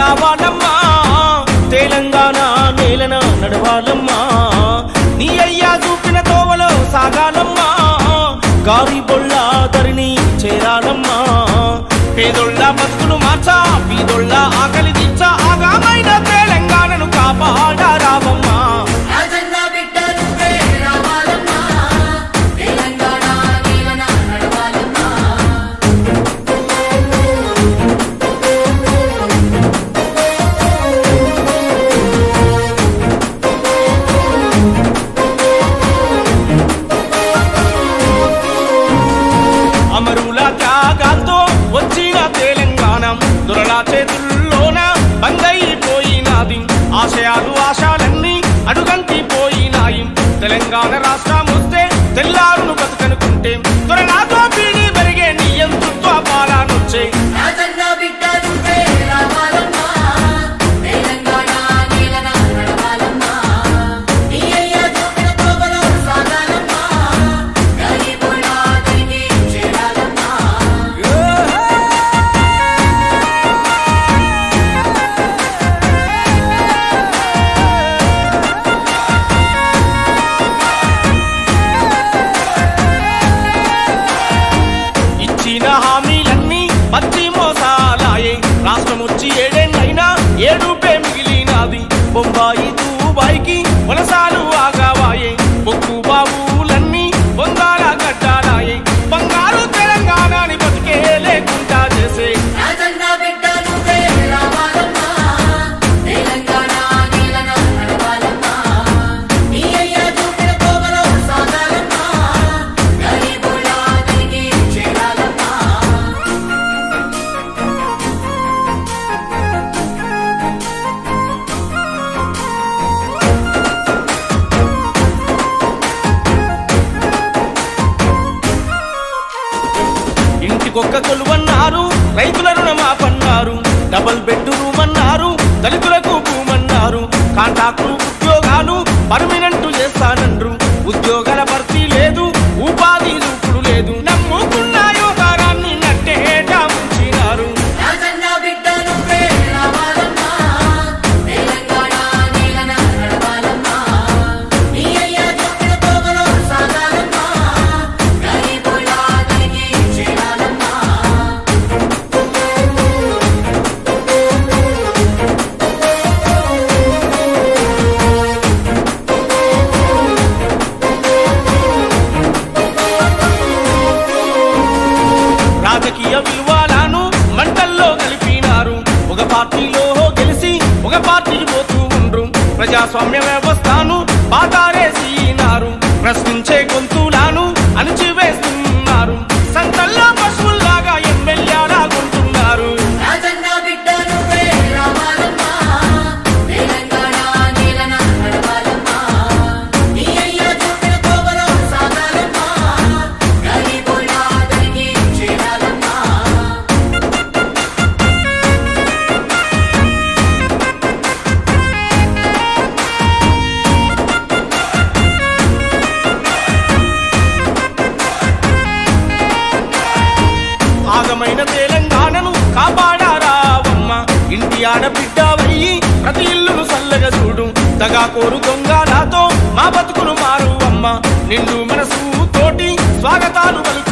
రావాలమ్మా తెలంగాణ నేలన నడవాలమ్మా నీ అయ్యా చూపిన తోవలో సాగాలమ్మా గారి బొళ్ళ ధరిని చేరాలమ్మా పేదొళ్ళ బతుకులు మార్చా పీదొళ్ళ ఆకలి తీర్చా ఆగామైన తెలంగాణను కాపాడారావమ్మా రాజన్న బిడ్డ నువ్వే రావాలమ్మా తెలంగాణ నీలన నడవాలమ్మా అమరుల త్యాగాలతో వచ్చిన తెలంగాణ దురల చేతుల్లోన బందైపోయినాది ఆశయాలు ఆశాలన్నీ అడుగంటి పోయినాయి తెలంగాణ రాష్ట్రం వస్తే తెల్లారును బతుకనుకుంటే త్వరలాతో పీడి పెరిగే నియంతృత్వ పాలనొచ్చే రాజన్న బిడ్డ నువ్వే రావాలమ్మా తెలంగాణ నీలన నడవాలమ్మా నీ అయ్య చూపిన తోవలో సాగాలమ్మా గరీబుల తిరిగి చేరాలమ్మా ఇచ్చిన హామీలన్నీ పచ్చి మోసాలాయే రాష్ట్రం వచ్చి ఏడేళ్ళైనా ఏడుపే మిగిలినాది బొంబాయి దుబాయ్కి వలసాలు ఆగావాయే బొక్కు బాబులన్నీ బొంగాల గడ్డాలాయే బంగారు తెలంగాణని బతికే లేకుండా చేసే రాజన్న బిడ్డ నువ్వే రావాలమ్మా తెలంగాణ నీలన నడవాలమ్మా నీ అయ్య చూపిన తోవలో సాగాలమ్మా గరీబుల తిరిగి చేరాలమ్మా ఇంటికొక్క కొలువన్నారు రైతుల రుణమాపన్నారు డబల్ బెడ్ రూమ్ అన్నారు దళితులకు భూమన్నారు కాంట్రాక్టు ఉద్యోగాలు పర్మినెంట్ చేస్తానండ్రు ఉద్యోగాల భర్తీ లేదు ఉపాధి చూపుడు లేదు నమ్ముకున్న యోగారాన్ని నట్టేట ముంచినారు రాజన్న బిడ్డ నువ్వే రావాలమ్మా తెలంగాణ నీలన నడవాలమ్మా నీ అయ్య చూపిన తోవలో సాగాలమ్మా గరీబుల తిరిగి చేరాలమ్మా రాజకీయ విలువలను మంటల్లో కలిపినారు ఒక పార్టీలో గెలిచి ఒక పార్టీకి పోతూ ఉండ్రు ప్రజాస్వామ్య వ్యవస్థను పాతారేసినారు ప్రశ్నించే గొంతులను అణిచివేస్తున్నారు సంతల్లో పశువుల్లాగా ఎమ్మెల్యేలాగుంటున్నారు రాజన్న బిడ్డ నువ్వే రావాలమ్మా తెలంగాణ నీలన నడవాలమ్మా నీ అయ్య చూపిన తోవలో సాగాలమ్మా గరీబుల తిరిగి చేరాలమ్మా ఆగమైన తెలంగాణను కాపాడారావమ్మ ఇంటి ఆడబిడ్డవయ్యి ప్రతి ఇల్లును చల్లగా చూడు దగా కోరు దొంగలతో మా బతుకులు మారు అమ్మ నిండు మనసు తోటి స్వాగతాలు పలుకు